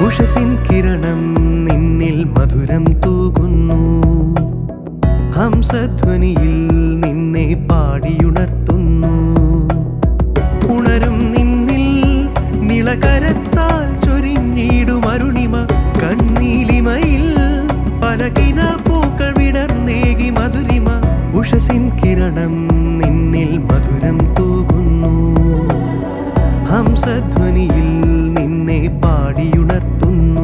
ഉഷസിൻ കിരണം നിന്നിൽ മധുരം തൂകുന്നു ഹംസധ്വനിയിൽ നിന്നെ പാടിയുണർത്തുന്നു ഉണരും നിന്നിൽ നിളകരത്താൽ ചൊരിഞ്ഞിടും അരുണിമ കണ്ണീലിമയിൽ പലകിന പൂക്കൾ വിടർന്നേകി മധുരിമ ഉഷസിൻ കിരണം നിന്നിൽ മധുരം തൂകുന്നു ഹംസധ്വനിയിൽ നിന്നെ പാടിയുണർത്തുന്നു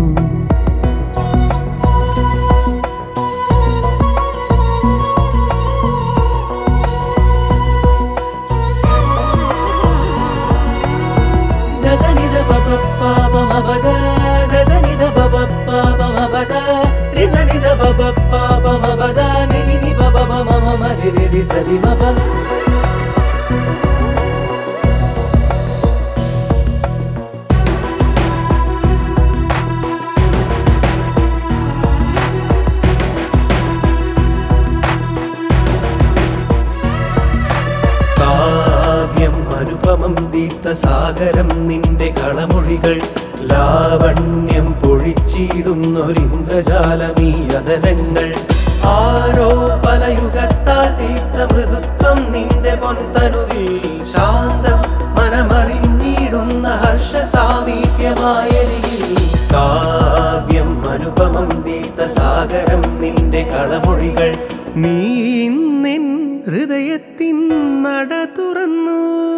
దదనిద బబ పాప మబద దదనిద బబ పాప మబద రిజనిద బబ పాప మబద నిని బబ మమ మరి రి సరి మబ കാവ്യം അനുപമം ദീപ്തസാഗരം നിന്റെ കളമൊഴികൾ ലാവണ്യം പൊഴിച്ചിടുന്നൊരിന്ദ്രജാലമീ അതരങ്ങൾ ആരോ പലയുഗത്താൽ ദീപ്ത മൃദുത്വം നിന്റെ പൊൻതനുവിൽ ശാന്തം മനമറിഞ്ഞിടുന്ന ഹർഷ സാമീപ്യമായരികിൽ കാവ്യം അനുപമം ദീപ്തസാഗരം നിന്റെ കളമൊഴികൾ നീ ഇന്നെൻ ഹൃദയത്തിൻ നട തുറന്നു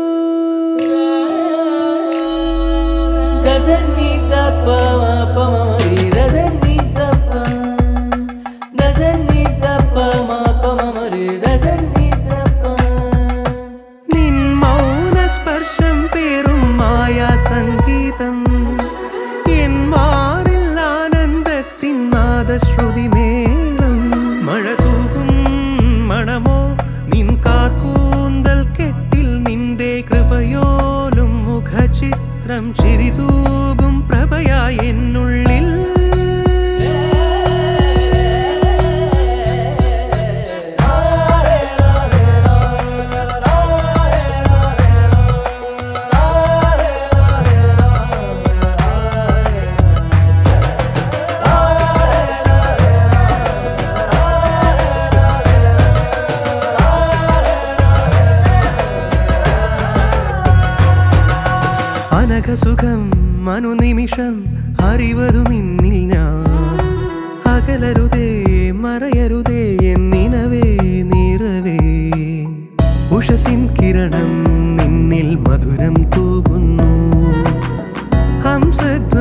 దజనిద పమ పమ మరి దజనిద ప దజనిద పమ పమ మరి దజనిద ప നിൻ മൗനസ്പർശം പേറും മായാ സംഗീതം എൻ മാറിൽ ആനന്ദത്തിൻ നാദശ്രുതി മേളം മഴ തൂകും മണമോ നിൻ കാർക്കൂന്തൽ കെട്ടിൽ നിന്റെ കൃപയോലും മുഖചിത്രം ചിരിതൂകും പ്രഭയായി എന്നുള്ളിൽ അനഘസുഖം അനുനിമിഷം അറിവതു നിന്നിൽ ഞാൻ അകലരുതേ മറയരുതേ എന്നിനവേ നീറവേ ഉഷസിൻ കിരണം നിന്നിൽ മധുരം തൂകുന്നു ഹംസധ്വ